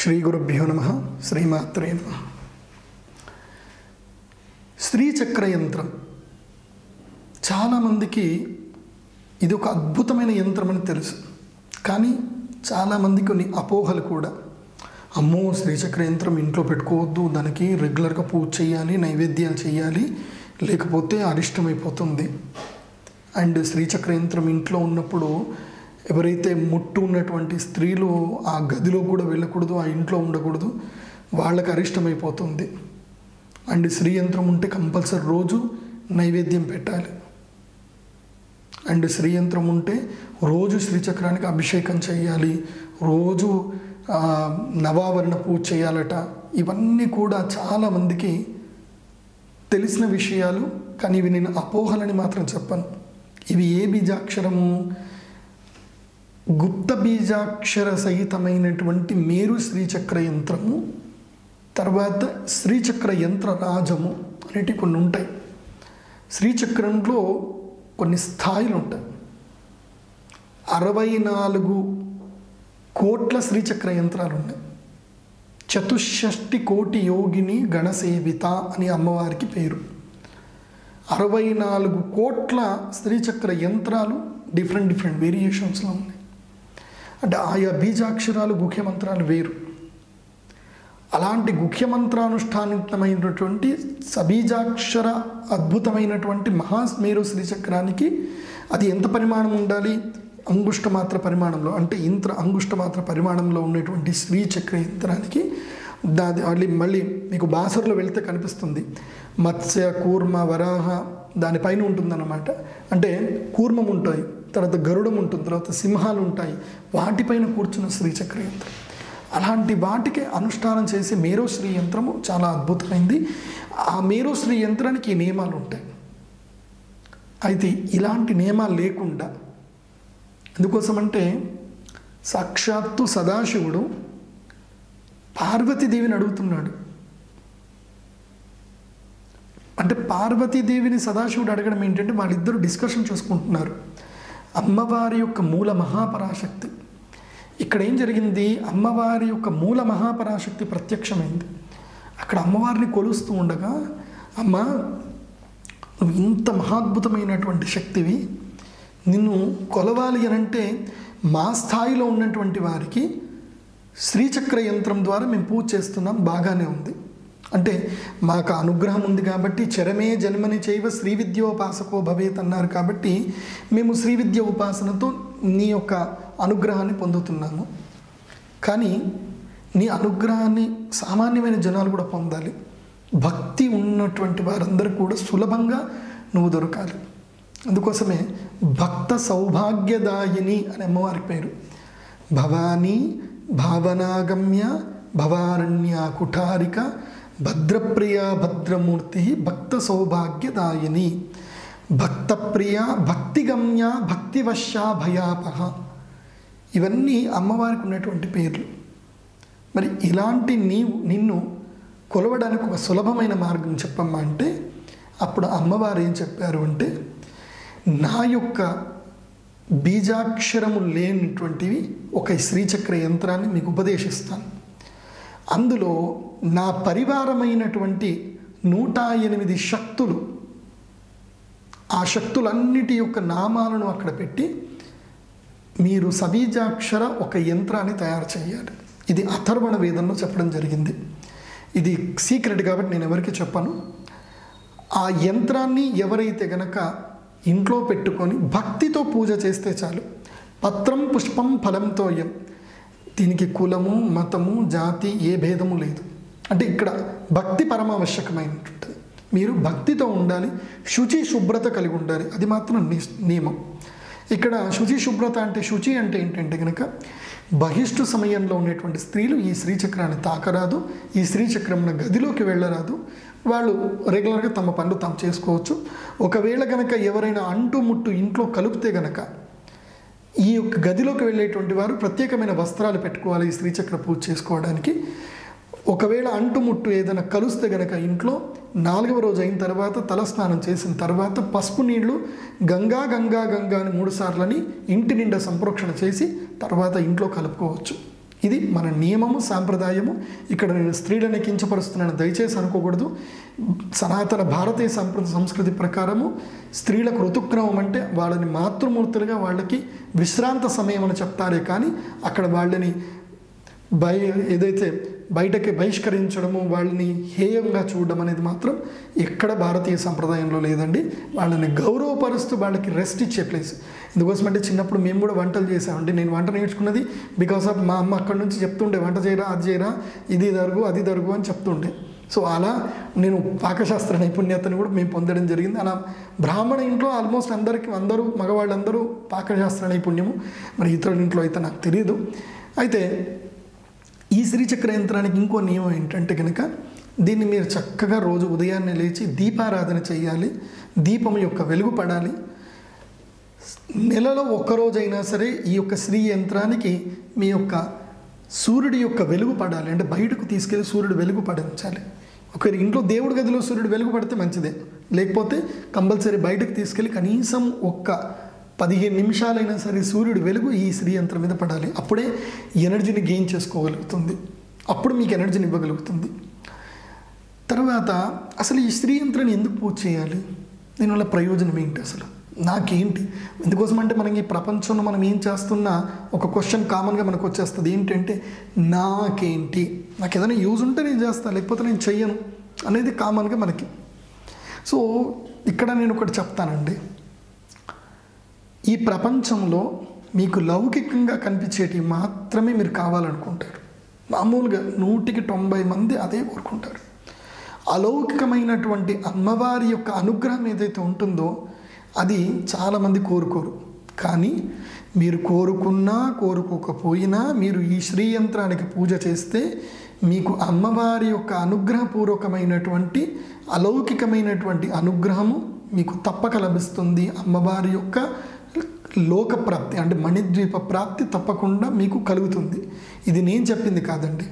శ్రీ గురుభ్యో నమ శ్రీమాత్రే నమ శ్రీచక్ర యంత్రం చాలామందికి ఇది ఒక అద్భుతమైన యంత్రం అని తెలుసు కానీ చాలామంది కొన్ని అపోహలు కూడా అమ్మో శ్రీచక్ర యంత్రం ఇంట్లో పెట్టుకోవద్దు దానికి రెగ్యులర్గా పూజ చేయాలి నైవేద్యాలు చేయాలి లేకపోతే అరిష్టమైపోతుంది అండ్ శ్రీచక్ర యంత్రం ఇంట్లో ఉన్నప్పుడు ఎవరైతే ముట్టు ఉన్నటువంటి స్త్రీలు ఆ గదిలో కూడా వెళ్ళకూడదు ఆ ఇంట్లో ఉండకూడదు వాళ్ళకి అరిష్టమైపోతుంది అండ్ శ్రీ యంత్రం ఉంటే కంపల్సరీ రోజు నైవేద్యం పెట్టాలి అండ్ శ్రీ యంత్రం ఉంటే రోజు శ్రీచక్రానికి అభిషేకం చేయాలి రోజు ఆ, నవావరణ పూజ చేయాలట ఇవన్నీ కూడా చాలామందికి తెలిసిన విషయాలు కానీ ఇవి నేను అపోహలని మాత్రం చెప్పను ఇవి ఏ బీజాక్షరము గుప్త బీజాక్షర సహితమైనటువంటి మేరు శ్రీచక్ర యంత్రము తర్వాత శ్రీచక్ర యంత్ర రాజము అనేటివి కొన్ని ఉంటాయి శ్రీచక్రంలో కొన్ని స్థాయిలు ఉంటాయి అరవై నాలుగు కోట్ల శ్రీచక్ర యంత్రాలు ఉన్నాయి చతుషష్టి కోటి యోగిని గణసేవిత అని అమ్మవారికి పేరు అరవై నాలుగు కోట్ల శ్రీచక్ర యంత్రాలు డిఫరెంట్ డిఫరెంట్ వేరియేషన్స్లో ఉన్నాయి అంటే ఆయా బీజాక్షరాలు గుఖ్య మంత్రాలు వేరు అలాంటి గుఖ్య మంత్రానుష్ఠానితమైనటువంటి సబీజాక్షర అద్భుతమైనటువంటి మహాస్మేరు శ్రీచక్రానికి అది ఎంత పరిమాణం ఉండాలి అంగుష్ట మాత్ర పరిమాణంలో అంటే ఇంత్ర అంగుష్ట మాత్ర పరిమాణంలో ఉన్నటువంటి శ్రీచక్ర యంత్రానికి దాని మళ్ళీ మళ్ళీ మీకు బాసర్లో వెళ్తే కనిపిస్తుంది మత్స్య కూర్మ వరాహ దానిపైన ఉంటుందన్నమాట అంటే కూర్మం ఉంటాయి తర్వాత గరుడం ఉంటుంది తర్వాత సింహాలు ఉంటాయి వాటిపైన కూర్చున్న శ్రీచక్ర యంత్రం అలాంటి వాటికి అనుష్ఠానం చేసే మేరోశ్రీ యంత్రము చాలా అద్భుతమైంది ఆ మేరోశ్రీ యంత్రానికి ఈ నియమాలు ఉంటాయి అయితే ఇలాంటి నియమాలు లేకుండా ఎందుకోసమంటే సాక్షాత్తు సదాశివుడు పార్వతీదేవిని అడుగుతున్నాడు అంటే పార్వతీదేవిని సదాశివుడు అడగడం ఏంటంటే వాళ్ళిద్దరూ డిస్కషన్ చేసుకుంటున్నారు అమ్మవారి యొక్క మూల మహాపరాశక్తి ఇక్కడ ఏం జరిగింది అమ్మవారి యొక్క మూల మహాపరాశక్తి ప్రత్యక్షమైంది అక్కడ అమ్మవారిని కొలుస్తూ ఉండగా అమ్మ నువ్వు ఇంత మహాద్భుతమైనటువంటి శక్తివి నిన్ను కొలవాలి అని అంటే మా స్థాయిలో ఉన్నటువంటి వారికి శ్రీచక్ర యంత్రం ద్వారా మేము పూజ చేస్తున్నాం బాగానే ఉంది అంటే మాకు అనుగ్రహం ఉంది కాబట్టి చరమే జన్మని చేయవ శ్రీ విద్యోపాసకో భవేత్ అన్నారు కాబట్టి మేము శ్రీ విద్య ఉపాసనతో నీ యొక్క అనుగ్రహాన్ని పొందుతున్నాము కానీ నీ అనుగ్రహాన్ని సామాన్యమైన జనాలు కూడా పొందాలి భక్తి ఉన్నటువంటి వారందరూ కూడా సులభంగా నువ్వు దొరకాలి అందుకోసమే భక్త సౌభాగ్యదాయిని అని అమ్మవారి పేరు భవానీ భావనాగమ్య భవారణ్య కుఠారిక భద్రప్రియ భద్రమూర్తి భక్త సౌభాగ్యదాయిని భక్తప్రియ భక్తిగమ్య భక్తివశ భయాపహ ఇవన్నీ అమ్మవారికి ఉన్నటువంటి పేర్లు మరి ఇలాంటి నీవు నిన్ను కొలవడానికి ఒక సులభమైన మార్గం చెప్పమ్మా అంటే అప్పుడు అమ్మవారు ఏం చెప్పారు అంటే నా యొక్క బీజాక్షరము లేనటువంటివి ఒక శ్రీచక్ర యంత్రాన్ని మీకు ఉపదేశిస్తాను అందులో నా పరివారమైనటువంటి నూట ఎనిమిది శక్తులు ఆ శక్తులన్నిటి యొక్క నామాలను అక్కడ పెట్టి మీరు సబీజాక్షర ఒక యంత్రాన్ని తయారు చేయాలి ఇది అథర్వణ వేదంలో చెప్పడం జరిగింది ఇది సీక్రెట్ కాబట్టి నేను ఎవరికి చెప్పను ఆ యంత్రాన్ని ఎవరైతే గనక ఇంట్లో పెట్టుకొని భక్తితో పూజ చేస్తే చాలు పత్రం పుష్పం ఫలంతో యం దీనికి కులము మతము జాతి ఏ భేదము లేదు అంటే ఇక్కడ భక్తి పరమావశ్యకమైనటువంటిది మీరు భక్తితో ఉండాలి శుచి శుభ్రత కలిగి ఉండాలి అది మాత్రం ని- నియమం ఇక్కడ శుచి శుభ్రత అంటే శుచి అంటే ఏంటంటే కనుక బహిష్టు సమయంలో ఉన్నటువంటి స్త్రీలు ఈ శ్రీచక్రాన్ని తాకరాదు ఈ శ్రీచక్రంలో గదిలోకి వెళ్ళరాదు వాళ్ళు రెగ్యులర్గా తమ పనులు తాము చేసుకోవచ్చు ఒకవేళ గనక ఎవరైనా అంటు ముట్టు ఇంట్లో కలిపితే గనక ఈ యొక్క గదిలోకి వెళ్ళేటువంటి వారు ప్రత్యేకమైన వస్త్రాలు పెట్టుకోవాలి ఈ శ్రీచక్ర పూజ చేసుకోవడానికి ఒకవేళ అంటుముట్టు ఏదైనా కలుస్తే గనక ఇంట్లో నాలుగవ రోజు అయిన తర్వాత తలస్నానం చేసిన తర్వాత పసుపు నీళ్లు గంగా గంగా గంగా అని మూడు సార్లని ఇంటి నిండా సంప్రోక్షణ చేసి తర్వాత ఇంట్లో కలుపుకోవచ్చు ఇది మన నియమము సాంప్రదాయము ఇక్కడ నేను స్త్రీలను కించపరుస్తున్నాను దయచేసి అనుకోకూడదు సనాతన భారతీయ సంప్ర సంస్కృతి ప్రకారము స్త్రీలకు ఋతుక్రమం అంటే వాళ్ళని మాతృమూర్తులుగా వాళ్ళకి విశ్రాంత సమయం అని చెప్తారే కానీ అక్కడ వాళ్ళని బయ ఏదైతే బయటకి బహిష్కరించడము వాళ్ళని హేయంగా చూడడం అనేది మాత్రం ఎక్కడ భారతీయ సంప్రదాయంలో లేదండి వాళ్ళని గౌరవపరుస్తూ వాళ్ళకి రెస్ట్ ఇచ్చే ప్లేస్ ఎందుకోసం అంటే చిన్నప్పుడు మేము కూడా వంటలు చేసామండి నేను వంట నేర్చుకున్నది బికాస్ ఆఫ్ మా అమ్మ అక్కడి నుంచి చెప్తుండే వంట చేయరా అది చేయరా ఇది దరుగు అది దరుగు అని చెప్తుండే సో అలా నేను పాకశాస్త్ర నైపుణ్యతను కూడా మేము పొందడం జరిగింది అలా బ్రాహ్మణ ఇంట్లో ఆల్మోస్ట్ అందరికీ అందరూ మగవాళ్ళందరూ పాకశాస్త్ర నైపుణ్యము మరి ఇతరుల ఇంట్లో అయితే నాకు తెలియదు అయితే ఈ శ్రీచక్ర యంత్రానికి ఇంకో నియమం ఏంటంటే కనుక దీన్ని మీరు చక్కగా రోజు ఉదయాన్నే లేచి దీపారాధన చేయాలి దీపం యొక్క వెలుగు పడాలి నెలలో ఒక్కరోజైనా సరే ఈ యొక్క శ్రీ యంత్రానికి మీ యొక్క సూర్యుడి యొక్క వెలుగు పడాలి అంటే బయటకు తీసుకెళ్ళి సూర్యుడు వెలుగు పడించాలి ఒకవేళ ఇంట్లో దేవుడి గదిలో సూర్యుడు వెలుగు పడితే మంచిదే లేకపోతే కంపల్సరీ బయటకు తీసుకెళ్ళి కనీసం ఒక్క పదిహేను నిమిషాలైనా సరే సూర్యుడు వెలుగు ఈ శ్రీ యంత్రం మీద పడాలి అప్పుడే ఎనర్జీని గెయిన్ చేసుకోగలుగుతుంది అప్పుడు మీకు ఎనర్జీని ఇవ్వగలుగుతుంది తర్వాత అసలు ఈ స్త్రీ యంత్రాన్ని ఎందుకు పూజ చేయాలి దీనివల్ల ప్రయోజనం ఏంటి అసలు నాకేంటి ఎందుకోసం అంటే మనం ఈ ప్రపంచంలో మనం ఏం చేస్తున్నా ఒక క్వశ్చన్ కామన్గా మనకు వచ్చేస్తుంది ఏంటంటే నాకేంటి నాకు ఏదైనా యూజ్ ఉంటే నేను చేస్తాను లేకపోతే నేను చెయ్యను అనేది కామన్గా మనకి సో ఇక్కడ నేను ఒకటి చెప్తానండి ఈ ప్రపంచంలో మీకు లౌకికంగా కనిపించేటివి మాత్రమే మీరు కావాలనుకుంటారు మామూలుగా నూటికి తొంభై మంది అదే కోరుకుంటారు అలౌకికమైనటువంటి అమ్మవారి యొక్క అనుగ్రహం ఏదైతే ఉంటుందో అది చాలామంది కోరుకోరు కానీ మీరు కోరుకున్నా కోరుకోకపోయినా మీరు ఈ శ్రీ యంత్రానికి పూజ చేస్తే మీకు అమ్మవారి యొక్క అనుగ్రహపూర్వకమైనటువంటి అలౌకికమైనటువంటి అనుగ్రహము మీకు తప్పక లభిస్తుంది అమ్మవారి యొక్క లోక ప్రాప్తి అంటే మణిద్వీప ప్రాప్తి తప్పకుండా మీకు కలుగుతుంది ఇది నేను చెప్పింది కాదండి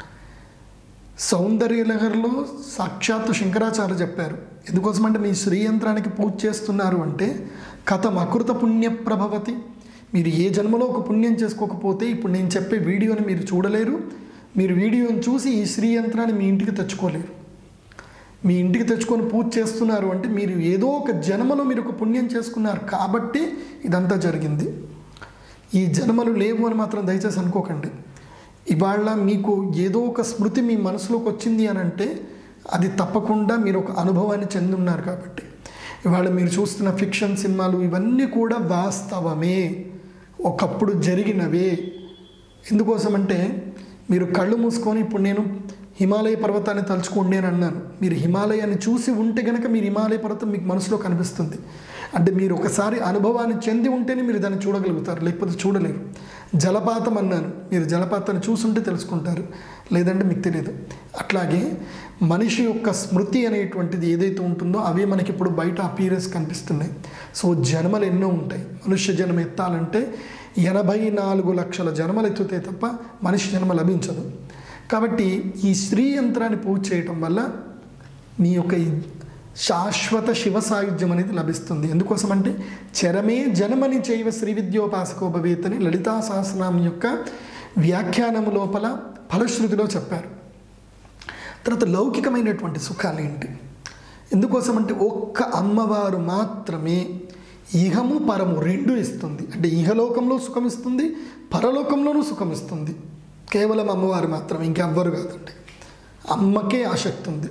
సౌందర్యలహరిలో సాక్షాత్తు శంకరాచార్య చెప్పారు ఎందుకోసం అంటే మీ శ్రీయంత్రానికి పూజ చేస్తున్నారు అంటే కథం అకృత పుణ్య ప్రభవతి మీరు ఏ జన్మలో ఒక పుణ్యం చేసుకోకపోతే ఇప్పుడు నేను చెప్పే వీడియోని మీరు చూడలేరు మీరు వీడియోని చూసి ఈ శ్రీయంత్రాన్ని మీ ఇంటికి తెచ్చుకోలేరు మీ ఇంటికి తెచ్చుకొని పూజ చేస్తున్నారు అంటే మీరు ఏదో ఒక జన్మలో మీరు ఒక పుణ్యం చేసుకున్నారు కాబట్టి ఇదంతా జరిగింది ఈ జన్మలు లేవు అని మాత్రం దయచేసి అనుకోకండి ఇవాళ మీకు ఏదో ఒక స్మృతి మీ మనసులోకి వచ్చింది అని అంటే అది తప్పకుండా మీరు ఒక అనుభవాన్ని చెందున్నారు కాబట్టి ఇవాళ మీరు చూస్తున్న ఫిక్షన్ సినిమాలు ఇవన్నీ కూడా వాస్తవమే ఒకప్పుడు జరిగినవే ఎందుకోసమంటే మీరు కళ్ళు మూసుకొని ఇప్పుడు నేను హిమాలయ పర్వతాన్ని తలుచుకోండి అని అన్నాను మీరు హిమాలయాన్ని చూసి ఉంటే కనుక మీరు హిమాలయ పర్వతం మీకు మనసులో కనిపిస్తుంది అంటే మీరు ఒకసారి అనుభవాన్ని చెంది ఉంటేనే మీరు దాన్ని చూడగలుగుతారు లేకపోతే చూడలేరు జలపాతం అన్నాను మీరు జలపాతాన్ని చూసుంటే తెలుసుకుంటారు లేదంటే మీకు తెలియదు అట్లాగే మనిషి యొక్క స్మృతి అనేటువంటిది ఏదైతే ఉంటుందో అవే మనకి ఇప్పుడు బయట అపీరెన్స్ కనిపిస్తున్నాయి సో జన్మలు ఎన్నో ఉంటాయి మనుష్య జన్మ ఎత్తాలంటే ఎనభై నాలుగు లక్షల జన్మలు ఎత్తుతే తప్ప మనిషి జన్మ లభించదు కాబట్టి ఈ స్త్రీ యంత్రాన్ని పూజ చేయటం వల్ల మీ యొక్క ఈ శాశ్వత శివ సాయుధ్యం అనేది లభిస్తుంది ఎందుకోసం అంటే చరమే జనమని చేయవ శ్రీ విద్యోపాసకోపవేత్ అని లలితా సహస్రనామం యొక్క వ్యాఖ్యానము లోపల ఫలశ్రుతిలో చెప్పారు తర్వాత లౌకికమైనటువంటి సుఖాలు ఏంటి ఎందుకోసం అంటే ఒక్క అమ్మవారు మాత్రమే ఇహము పరము రెండు ఇస్తుంది అంటే ఇహలోకంలో సుఖం ఇస్తుంది పరలోకంలోనూ సుఖం ఇస్తుంది కేవలం అమ్మవారు మాత్రం ఇంకెవ్వరు కాదండి అమ్మకే ఆసక్తి ఉంది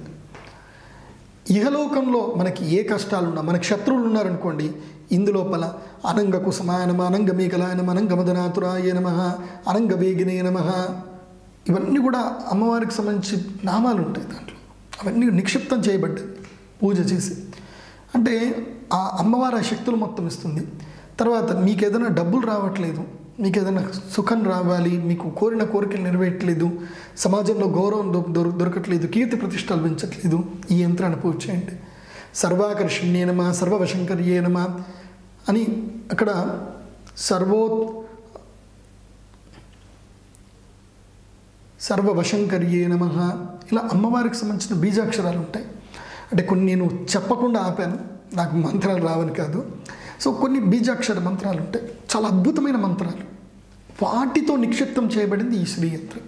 ఇహలోకంలో మనకి ఏ కష్టాలు ఉన్నా మనకి శత్రువులు ఉన్నారనుకోండి ఇందులోపల అనంగ కుసుమాయ నమ అనంగ మేకలాయ నమ అనంగ మదనాతురాయ నమ అనంగ వేగినే నమ ఇవన్నీ కూడా అమ్మవారికి సంబంధించి నామాలు ఉంటాయి దాంట్లో అవన్నీ నిక్షిప్తం చేయబడ్డాయి పూజ చేసి అంటే ఆ అమ్మవారి ఆ శక్తులు మొత్తం ఇస్తుంది తర్వాత మీకు ఏదైనా డబ్బులు రావట్లేదు మీకు ఏదైనా సుఖం రావాలి మీకు కోరిన కోరికలు నెరవేయట్లేదు సమాజంలో గౌరవం దొ- దొర దొరకట్లేదు కీర్తి ప్రతిష్టలు పెంచట్లేదు ఈ యంత్రాన్ని పూజ చేయండి సర్వాకర్షణ్యేనమా సర్వవశంకర్యేనమా అని అక్కడ సర్వో సర్వవశంకర్యే నమ ఇలా అమ్మవారికి సంబంధించిన బీజాక్షరాలు ఉంటాయి అంటే కొన్ని నేను చెప్పకుండా ఆపాను నాకు మంత్రాలు రావని కాదు సో కొన్ని బీజాక్షర మంత్రాలు ఉంటాయి చాలా అద్భుతమైన మంత్రాలు వాటితో నిక్షిప్తం చేయబడింది ఈ శ్రీ యంత్రం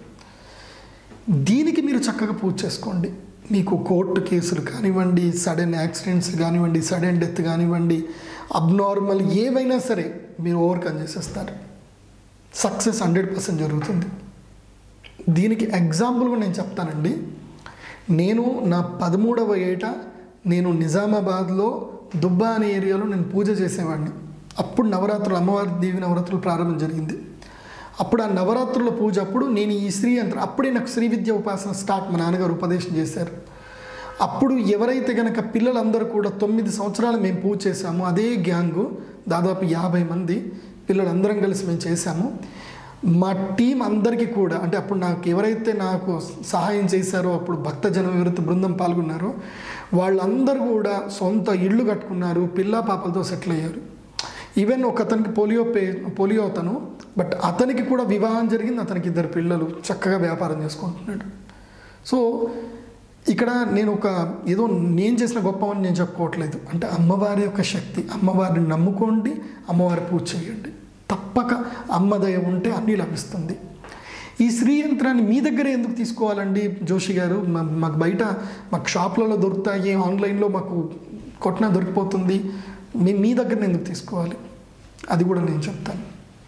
దీనికి మీరు చక్కగా పూజ చేసుకోండి మీకు కోర్టు కేసులు కానివ్వండి సడన్ యాక్సిడెంట్స్ కానివ్వండి సడన్ డెత్ కానివ్వండి అబ్నార్మల్ ఏవైనా సరే మీరు ఓవర్కమ్ చేసేస్తారు సక్సెస్ హండ్రెడ్ పర్సెంట్ జరుగుతుంది దీనికి ఎగ్జాంపుల్గా నేను చెప్తానండి నేను నా పదమూడవ ఏట నేను నిజామాబాద్లో దుబ్బా అనే ఏరియాలో నేను పూజ చేసేవాడిని అప్పుడు నవరాత్రులు అమ్మవారి దేవి నవరాత్రులు ప్రారంభం జరిగింది అప్పుడు ఆ నవరాత్రుల పూజ అప్పుడు నేను ఈ శ్రీ యంత్రం అప్పుడే నాకు శ్రీ విద్య ఉపాసన స్టార్ట్ మా నాన్నగారు ఉపదేశం చేశారు అప్పుడు ఎవరైతే గనక పిల్లలందరూ కూడా తొమ్మిది సంవత్సరాలు మేము పూజ చేశామో అదే గ్యాంగు దాదాపు యాభై మంది పిల్లలందరం కలిసి మేము చేశాము మా టీం అందరికీ కూడా అంటే అప్పుడు నాకు ఎవరైతే నాకు సహాయం చేశారో అప్పుడు భక్తజన వివృత్తి బృందం పాల్గొన్నారో వాళ్ళందరూ కూడా సొంత ఇళ్ళు కట్టుకున్నారు పిల్ల పాపలతో సెటిల్ అయ్యారు ఈవెన్ ఒక అతనికి పోలియో పే పోలియో అతను బట్ అతనికి కూడా వివాహం జరిగింది అతనికి ఇద్దరు పిల్లలు చక్కగా వ్యాపారం చేసుకుంటున్నాడు సో ఇక్కడ నేను ఒక ఏదో నేను చేసిన గొప్పవని నేను చెప్పుకోవట్లేదు అంటే అమ్మవారి యొక్క శక్తి అమ్మవారిని నమ్ముకోండి అమ్మవారి పూజ చేయండి తప్పక అమ్మదయ ఉంటే అన్నీ లభిస్తుంది ఈ శ్రీ యంత్రాన్ని మీ దగ్గర ఎందుకు తీసుకోవాలండి జోషి గారు మా- మాకు బయట మాకు షాప్లలో దొరుకుతాయి ఆన్లైన్లో మాకు కొట్టినా దొరికిపోతుంది మేము మీ దగ్గర ఎందుకు తీసుకోవాలి అది కూడా నేను చెప్తాను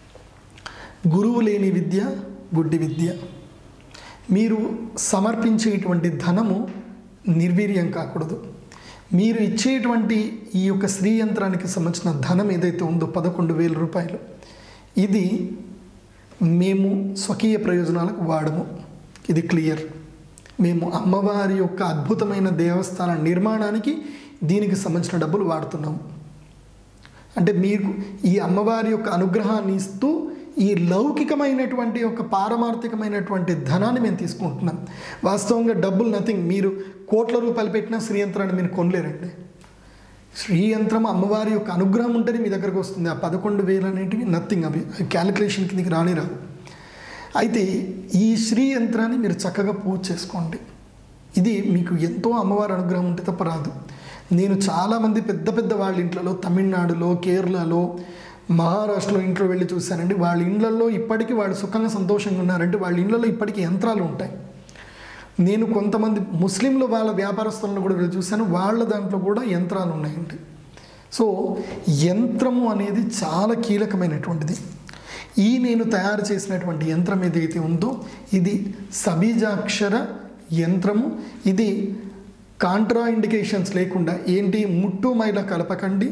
గురువు లేని విద్య గుడ్డి విద్య మీరు సమర్పించేటువంటి ధనము నిర్వీర్యం కాకూడదు మీరు ఇచ్చేటువంటి ఈ యొక్క శ్రీ యంత్రానికి సంబంధించిన ధనం ఏదైతే ఉందో పదకొండు వేల రూపాయలు ఇది మేము స్వకీయ ప్రయోజనాలకు వాడము ఇది క్లియర్ మేము అమ్మవారి యొక్క అద్భుతమైన దేవస్థాన నిర్మాణానికి దీనికి సంబంధించిన డబ్బులు వాడుతున్నాము అంటే మీకు ఈ అమ్మవారి యొక్క అనుగ్రహాన్ని ఇస్తూ ఈ లౌకికమైనటువంటి ఒక పారమార్థికమైనటువంటి ధనాన్ని మేము తీసుకుంటున్నాం వాస్తవంగా డబ్బులు నథింగ్ మీరు కోట్ల రూపాయలు పెట్టిన శ్రీయంత్రాన్ని మీరు కొనలేరండి శ్రీయంత్రం అమ్మవారి యొక్క అనుగ్రహం ఉంటేనే మీ దగ్గరకు వస్తుంది ఆ పదకొండు వేలు అనేటివి నథింగ్ అవి అవి క్యాలిక్యులేషన్ కిందకి రాని రావు అయితే ఈ శ్రీ యంత్రాన్ని మీరు చక్కగా పూజ చేసుకోండి ఇది మీకు ఎంతో అమ్మవారి అనుగ్రహం ఉంటే తప్ప రాదు నేను చాలామంది పెద్ద పెద్ద వాళ్ళ ఇంట్లలో తమిళనాడులో కేరళలో మహారాష్ట్రలో ఇంట్లో వెళ్ళి చూశానండి వాళ్ళ ఇండ్లలో ఇప్పటికీ వాళ్ళు సుఖంగా సంతోషంగా ఉన్నారంటే వాళ్ళ ఇండ్లలో ఇప్పటికీ యంత్రాలు ఉంటాయి నేను కొంతమంది ముస్లింలు వాళ్ళ వ్యాపారస్తులను కూడా వెళ్ళి చూశాను వాళ్ళ దాంట్లో కూడా యంత్రాలు ఉన్నాయండి సో యంత్రము అనేది చాలా కీలకమైనటువంటిది ఈ నేను తయారు చేసినటువంటి యంత్రం ఏదైతే ఉందో ఇది సబీజాక్షర యంత్రము ఇది కాంట్రా ఇండికేషన్స్ లేకుండా ఏంటి ముట్టు మైల కలపకండి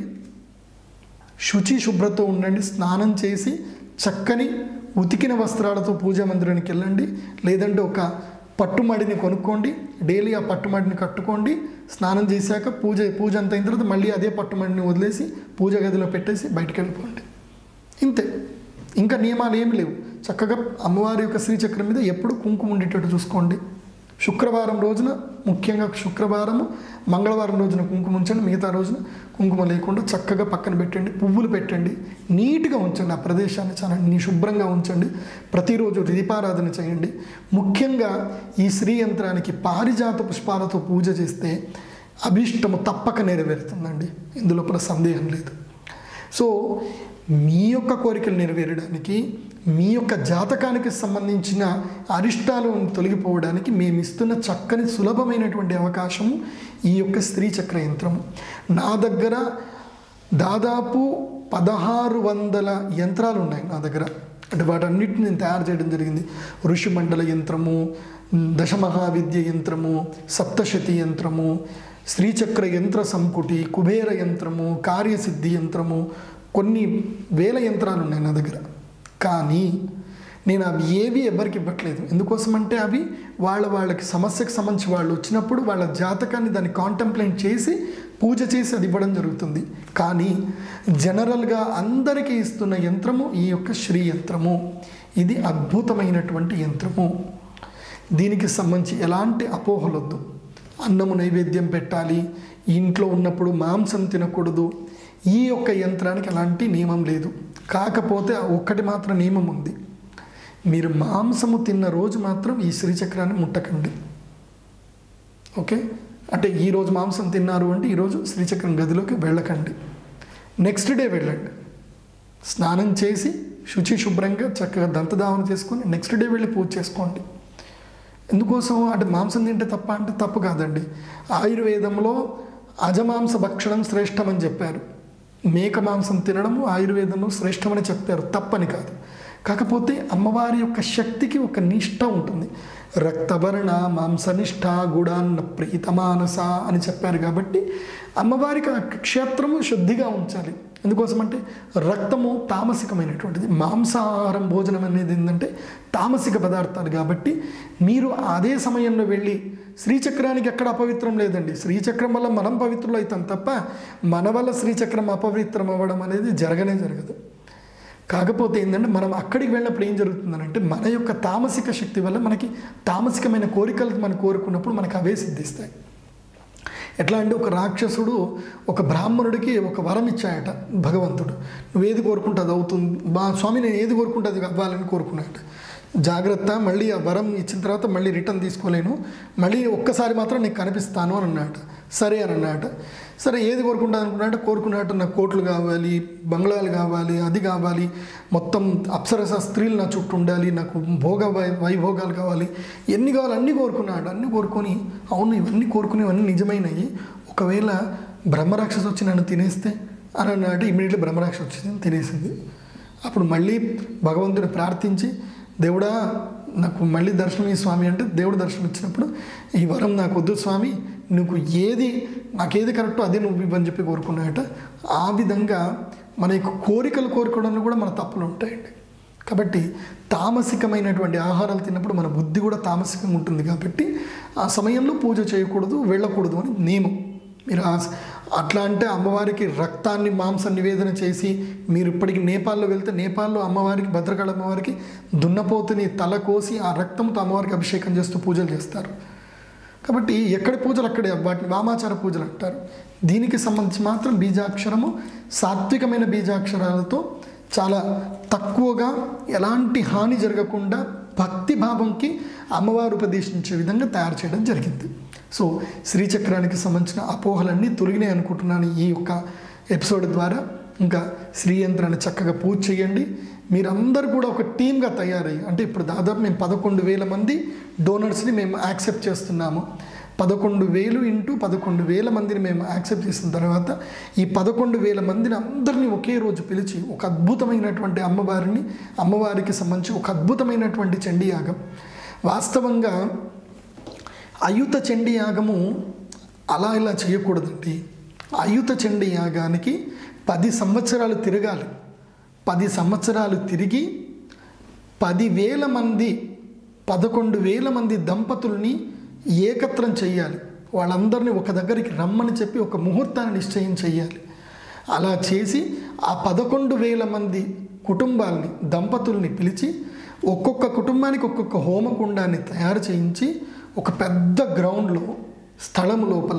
శుచి శుభ్రతో ఉండండి స్నానం చేసి చక్కని ఉతికిన వస్త్రాలతో పూజా మందిరానికి వెళ్ళండి లేదంటే ఒక పట్టుమడిని కొనుక్కోండి డైలీ ఆ పట్టుమడిని కట్టుకోండి స్నానం చేశాక పూజ పూజ అంత అయిన తర్వాత మళ్ళీ అదే పట్టుమడిని వదిలేసి పూజ గదిలో పెట్టేసి బయటికి వెళ్ళిపోండి ఇంతే ఇంకా నియమాలు ఏమి లేవు చక్కగా అమ్మవారి యొక్క శ్రీచక్రం మీద ఎప్పుడు కుంకుమ ఉండేటట్టు చూసుకోండి శుక్రవారం రోజున ముఖ్యంగా శుక్రవారము మంగళవారం రోజున కుంకుమ ఉంచండి మిగతా రోజున కుంకుమ లేకుండా చక్కగా పక్కన పెట్టండి పువ్వులు పెట్టండి నీట్గా ఉంచండి ఆ ప్రదేశాన్ని చాలా నీ శుభ్రంగా ఉంచండి ప్రతిరోజు దీపారాధన చేయండి ముఖ్యంగా ఈ శ్రీ యంత్రానికి పారిజాత పుష్పాలతో పూజ చేస్తే అభీష్టము తప్పక నెరవేరుతుందండి ఇందులోపల సందేహం లేదు సో మీ యొక్క కోరికలు నెరవేరడానికి మీ యొక్క జాతకానికి సంబంధించిన అరిష్టాలు తొలగిపోవడానికి మేము ఇస్తున్న చక్కని సులభమైనటువంటి అవకాశము ఈ యొక్క స్త్రీ చక్ర యంత్రము నా దగ్గర దాదాపు పదహారు వందల యంత్రాలు ఉన్నాయి నా దగ్గర అంటే వాటన్నిటిని నేను తయారు చేయడం జరిగింది ఋషిమండల యంత్రము దశమహావిద్య యంత్రము సప్తశతి యంత్రము శ్రీచక్ర యంత్ర సంపుటి కుబేర యంత్రము కార్యసిద్ధి యంత్రము కొన్ని వేల యంత్రాలు ఉన్నాయి నా దగ్గర కానీ నేను అవి ఏవి ఎవరికి ఇవ్వట్లేదు ఎందుకోసమంటే అవి వాళ్ళ వాళ్ళకి సమస్యకు సంబంధించి వాళ్ళు వచ్చినప్పుడు వాళ్ళ జాతకాన్ని దాన్ని కాంటెంప్లేట్ చేసి పూజ చేసి అది ఇవ్వడం జరుగుతుంది కానీ జనరల్గా అందరికీ ఇస్తున్న యంత్రము ఈ యొక్క శ్రీ యంత్రము ఇది అద్భుతమైనటువంటి యంత్రము దీనికి సంబంధించి ఎలాంటి అపోహలొద్దు అన్నము నైవేద్యం పెట్టాలి ఇంట్లో ఉన్నప్పుడు మాంసం తినకూడదు ఈ యొక్క యంత్రానికి ఎలాంటి నియమం లేదు కాకపోతే ఆ ఒక్కటి మాత్రం నియమం ఉంది మీరు మాంసము తిన్న రోజు మాత్రం ఈ శ్రీచక్రాన్ని ముట్టకండి ఓకే అంటే ఈరోజు మాంసం తిన్నారు అంటే ఈరోజు శ్రీచక్రం గదిలోకి వెళ్ళకండి నెక్స్ట్ డే వెళ్ళండి స్నానం చేసి శుచి శుభ్రంగా చక్కగా దంతధావన చేసుకొని నెక్స్ట్ డే వెళ్ళి పూజ చేసుకోండి ఎందుకోసం అంటే మాంసం తింటే తప్ప అంటే తప్పు కాదండి ఆయుర్వేదంలో అజమాంస భక్షణం శ్రేష్టమని చెప్పారు మేక మాంసం తినడము ఆయుర్వేదంలో శ్రేష్టమని చెప్పారు తప్పని కాదు కాకపోతే అమ్మవారి యొక్క శక్తికి ఒక నిష్ట ఉంటుంది రక్తవర్ణ మాంసనిష్ట గుడాన్న ప్రీతమానస అని చెప్పారు కాబట్టి అమ్మవారికి ఆ క్షేత్రము శుద్ధిగా ఉంచాలి ఎందుకోసం అంటే రక్తము తామసికమైనటువంటిది మాంసాహారం భోజనం అనేది ఏంటంటే తామసిక పదార్థాలు కాబట్టి మీరు అదే సమయంలో వెళ్ళి శ్రీచక్రానికి ఎక్కడ అపవిత్రం లేదండి శ్రీచక్రం వల్ల మనం పవిత్రులు అవుతాం తప్ప మన వల్ల శ్రీచక్రం అపవిత్రం అవ్వడం అనేది జరగనే జరగదు కాకపోతే ఏంటంటే మనం అక్కడికి వెళ్ళినప్పుడు ఏం జరుగుతుందనంటే మన యొక్క తామసిక శక్తి వల్ల మనకి తామసికమైన కోరికలు మనం కోరుకున్నప్పుడు మనకు అవే సిద్ధిస్తాయి ఎట్లా అంటే ఒక రాక్షసుడు ఒక బ్రాహ్మణుడికి ఒక వరం ఇచ్చాయట భగవంతుడు నువ్వు ఏది కోరుకుంటే అది అవుతుంది మా స్వామి నేను ఏది కోరుకుంటే అది అవ్వాలని కోరుకున్నాయట జాగ్రత్త మళ్ళీ ఆ వరం ఇచ్చిన తర్వాత మళ్ళీ రిటర్న్ తీసుకోలేను మళ్ళీ ఒక్కసారి మాత్రం నీకు కనిపిస్తాను అని అన్నట సరే అని అన్నట సరే ఏది కోరుకుంటా అనుకున్నాట కోరుకున్నట్టు నాకు కోట్లు కావాలి బంగ్లాలు కావాలి అది కావాలి మొత్తం అప్సరస స్త్రీలు నా చుట్టూ ఉండాలి నాకు భోగ వై వైభోగాలు కావాలి ఎన్ని కావాలి అన్నీ కోరుకున్నాడు అన్నీ కోరుకొని అవును ఇవన్నీ కోరుకునేవన్నీ నిజమైనవి ఒకవేళ బ్రహ్మరాక్షసు వచ్చి నన్ను తినేస్తే అని అన్నాడు ఇమీడియట్లీ బ్రహ్మరాక్షసు వచ్చి తినేసింది అప్పుడు మళ్ళీ భగవంతుని ప్రార్థించి దేవుడా నాకు మళ్ళీ దర్శనం ఈ స్వామి అంటే దేవుడు దర్శనం ఇచ్చినప్పుడు ఈ వరం నాకు వద్దు స్వామి నువ్వు ఏది నాకేది కరెక్టో అదే నువ్వు ఇవ్వని చెప్పి కోరుకున్నాయట ఆ విధంగా మన యొక్క కోరికలు కోరుకోవడంలో కూడా మన తప్పులు ఉంటాయండి కాబట్టి తామసికమైనటువంటి ఆహారాలు తిన్నప్పుడు మన బుద్ధి కూడా తామసికంగా ఉంటుంది కాబట్టి ఆ సమయంలో పూజ చేయకూడదు వెళ్ళకూడదు అని నియమం మీరు ఆ- అట్లా అంటే అమ్మవారికి రక్తాన్ని మాంసం నివేదన చేసి మీరు ఇప్పటికి నేపాల్లో వెళ్తే నేపాల్లో అమ్మవారికి భద్రకాళ అమ్మవారికి దున్నపోతుని తల కోసి ఆ రక్తంతో అమ్మవారికి అభిషేకం చేస్తూ పూజలు చేస్తారు కాబట్టి ఎక్కడి పూజలు అక్కడే వాటిని వామాచార పూజలు అంటారు దీనికి సంబంధించి మాత్రం బీజాక్షరము సాత్వికమైన బీజాక్షరాలతో చాలా తక్కువగా ఎలాంటి హాని జరగకుండా భక్తి భావంకి అమ్మవారు ఉపదేశించే విధంగా తయారు చేయడం జరిగింది సో శ్రీచక్రానికి సంబంధించిన అపోహలన్నీ తొలగినాయి అనుకుంటున్నాను ఈ యొక్క ఎపిసోడ్ ద్వారా ఇంకా శ్రీ యంత్రాన్ని చక్కగా పూజ చేయండి మీరందరూ కూడా ఒక టీమ్గా తయారయ్యి అంటే ఇప్పుడు దాదాపు మేము పదకొండు వేల మంది డోనర్స్ని మేము యాక్సెప్ట్ చేస్తున్నాము పదకొండు వేలు ఇంటూ పదకొండు వేల మందిని మేము యాక్సెప్ట్ చేసిన తర్వాత ఈ పదకొండు వేల మందిని అందరినీ ఒకే రోజు పిలిచి ఒక అద్భుతమైనటువంటి అమ్మవారిని అమ్మవారికి సంబంధించి ఒక అద్భుతమైనటువంటి చండీ యాగం వాస్తవంగా అయుత చండీ యాగము అలా ఇలా చేయకూడదండి అయుత చండీ యాగానికి పది సంవత్సరాలు తిరగాలి పది సంవత్సరాలు తిరిగి పదివేల మంది పదకొండు వేల మంది దంపతుల్ని ఏకత్రం చెయ్యాలి వాళ్ళందరినీ ఒక దగ్గరికి రమ్మని చెప్పి ఒక ముహూర్తాన్ని నిశ్చయం చెయ్యాలి అలా చేసి ఆ పదకొండు వేల మంది కుటుంబాల్ని దంపతుల్ని పిలిచి ఒక్కొక్క కుటుంబానికి ఒక్కొక్క హోమకుండాన్ని తయారు చేయించి ఒక పెద్ద గ్రౌండ్లో స్థలం లోపల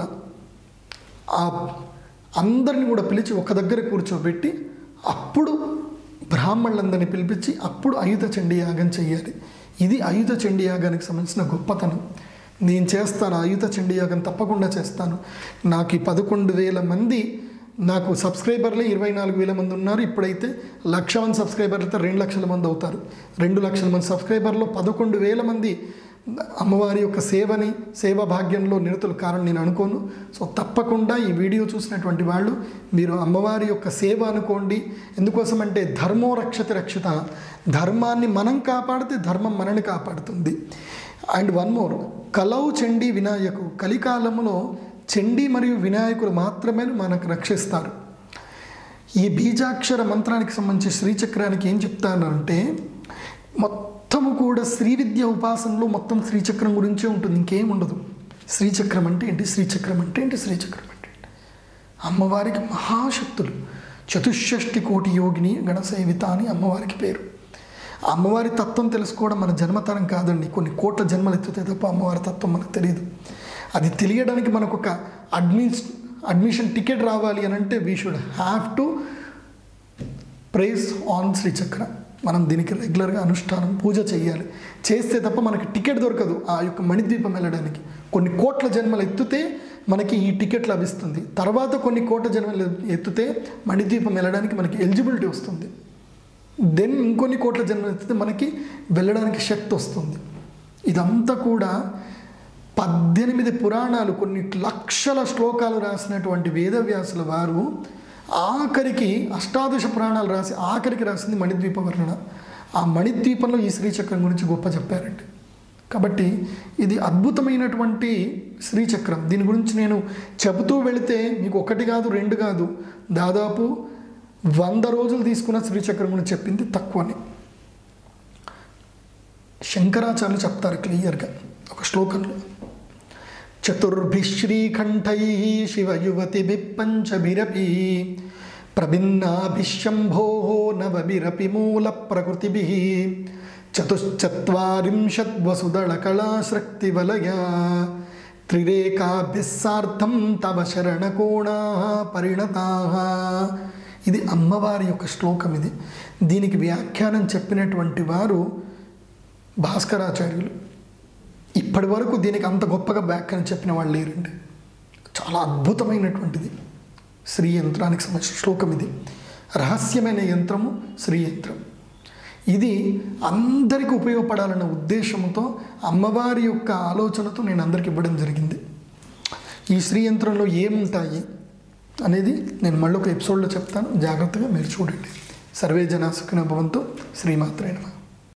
ఆ అందరిని కూడా పిలిచి ఒక దగ్గర కూర్చోబెట్టి అప్పుడు బ్రాహ్మణులందరినీ పిలిపించి అప్పుడు ఆయుధ చండీ యాగం చేయాలి ఇది ఆయుధ చండీ యాగానికి సంబంధించిన గొప్పతనం నేను చేస్తాను ఆయుధ చండీ యాగం తప్పకుండా చేస్తాను నాకు ఈ పదకొండు వేల మంది నాకు సబ్స్క్రైబర్లే ఇరవై నాలుగు వేల మంది ఉన్నారు ఇప్పుడైతే లక్ష మంది సబ్స్క్రైబర్లు అయితే రెండు లక్షల మంది అవుతారు రెండు లక్షల మంది సబ్స్క్రైబర్లో పదకొండు వేల మంది అమ్మవారి యొక్క సేవని సేవా భాగ్యంలో నిరతులు కారణం నేను అనుకోను సో తప్పకుండా ఈ వీడియో చూసినటువంటి వాళ్ళు మీరు అమ్మవారి యొక్క సేవ అనుకోండి ఎందుకోసం అంటే ధర్మో రక్షతి రక్షిత ధర్మాన్ని మనం కాపాడితే ధర్మం మనని కాపాడుతుంది అండ్ వన్ మోర్ కలవు చండీ వినాయకు కలికాలంలో చండీ మరియు వినాయకులు మాత్రమే మనకు రక్షిస్తారు ఈ బీజాక్షర మంత్రానికి సంబంధించి శ్రీచక్రానికి ఏం చెప్తానంటే మొత్తము కూడా శ్రీ విద్య ఉపాసనలో మొత్తం శ్రీచక్రం గురించే ఉంటుంది ఇంకేం ఉండదు శ్రీచక్రం అంటే ఏంటి శ్రీచక్రం అంటే ఏంటి శ్రీచక్రం అంటే ఏంటి అమ్మవారికి మహాశక్తులు చతుషష్టి కోటి యోగిని గణసేవిత అని అమ్మవారికి పేరు ఆ అమ్మవారి తత్వం తెలుసుకోవడం మన జన్మతరం కాదండి కొన్ని కోట్ల జన్మలు ఎత్తుతే తప్ప అమ్మవారి తత్వం మనకు తెలియదు అది తెలియడానికి మనకు ఒక అడ్మిన్స్ అడ్మిషన్ టికెట్ రావాలి అని అంటే we should have to praise on Srichakra మనం దీనికి రెగ్యులర్గా అనుష్ఠానం పూజ చేయాలి చేస్తే తప్ప మనకి టికెట్ దొరకదు ఆ యొక్క మణిద్వీపం వెళ్ళడానికి కొన్ని కోట్ల జన్మలు ఎత్తుతే మనకి ఈ టికెట్ లభిస్తుంది తర్వాత కొన్ని కోట్ల జన్మలు ఎత్తుతే మణిద్వీపం వెళ్ళడానికి మనకి ఎలిజిబిలిటీ వస్తుంది దెన్ ఇంకొన్ని కోట్ల జన్మలు ఎత్తితే మనకి వెళ్ళడానికి శక్తి వస్తుంది ఇదంతా కూడా పద్దెనిమిది పురాణాలు కొన్ని లక్షల శ్లోకాలు రాసినటువంటి వేదవ్యాసుల వారు ఆఖరికి అష్టాదశ పురాణాలు రాసి ఆఖరికి రాసింది మణిద్వీప వర్ణన ఆ మణిద్వీపంలో ఈ శ్రీచక్రం గురించి గొప్ప చెప్పారండి కాబట్టి ఇది అద్భుతమైనటువంటి శ్రీచక్రం దీని గురించి నేను చెబుతూ వెళితే మీకు ఒకటి కాదు రెండు కాదు దాదాపు వంద రోజులు తీసుకున్న శ్రీచక్రం గురించి చెప్పింది తక్కువని శంకరాచార్యులు చెప్తారు క్లియర్గా ఒక శ్లోకంలో చతుర్భిశ్రీకంఠై శివయువతిభి పంచభిరపి ప్రభిన్నాభిశంభో నవభిరపి మూల ప్రకృతిభి చతుశ్చత్వరింశద్వసుదళకళాశ్రక్తివలయా త్రిరేకాభిస్సార్థం తవ శరణకోణా పరిణతా ఇది అమ్మవారి యొక్క శ్లోకం ఇది దీనికి వ్యాఖ్యానం చెప్పినటువంటి వారు భాస్కరాచార్యులు ఇప్పటి వరకు దీనికి అంత గొప్పగా వ్యాఖ్యానం చెప్పిన వాళ్ళు లేరండి చాలా అద్భుతమైనటువంటిది శ్రీ యంత్రానికి సంబంధించిన శ్లోకం ఇది రహస్యమైన యంత్రము శ్రీ యంత్రం ఇది అందరికీ ఉపయోగపడాలన్న ఉద్దేశంతో అమ్మవారి యొక్క ఆలోచనతో నేను అందరికి ఇవ్వడం జరిగింది ఈ శ్రీ యంత్రంలో ఏముంటాయి అనేది నేను మళ్ళీ ఒక ఎపిసోడ్లో చెప్తాను జాగ్రత్తగా మీరు చూడండి సర్వే జనా సుఖిన భవంతు శ్రీమాత్రే నమః